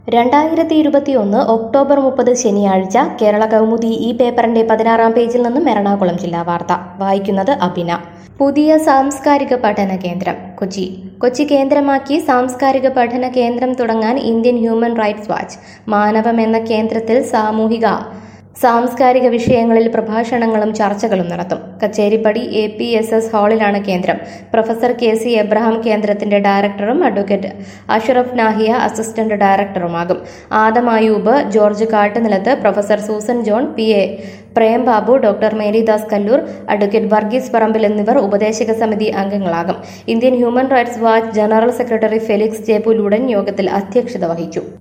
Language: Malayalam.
രണ്ടായിരത്തി ഇരുപത്തിയൊന്ന് ഒക്ടോബർ മുപ്പത് ശനിയാഴ്ച കേരള കൗമുദി ഈ പേപ്പറിന്റെ പതിനാറാം പേജിൽ നിന്നും എറണാകുളം ജില്ലാ വാർത്ത വായിക്കുന്നത് അഭിന പുതിയ സാംസ്കാരിക പഠന കേന്ദ്രം കൊച്ചി കൊച്ചി കേന്ദ്രമാക്കി സാംസ്കാരിക പഠന കേന്ദ്രം തുടങ്ങാൻ Indian human rights watch Manavam എന്ന കേന്ദ്രത്തിൽ സാമൂഹിക സാംസ്കാരിക വിഷയങ്ങളിൽ പ്രഭാഷണങ്ങളും ചർച്ചകളും നടത്തും Kacheripady A P S S ഹാളിലാണ് കേന്ദ്രം പ്രൊഫസർ കെ സി എബ്രഹാം കേന്ദ്രത്തിന്റെ ഡയറക്ടറും അഡ്വക്കേറ്റ് അഷറഫ് നാഹിയ അസിസ്റ്റന്റ് ഡയറക്ടറുമാകും Adam Ayub George Kattunilath professor Susan John P A Prem Babu doctor Maridas Kallur advocate Varghese Parambil എന്നിവർ ഉപദേശക സമിതി അംഗങ്ങളാകും Indian human rights watch general secretary Felix J Pulludan യോഗത്തിൽ അധ്യക്ഷത വഹിച്ചു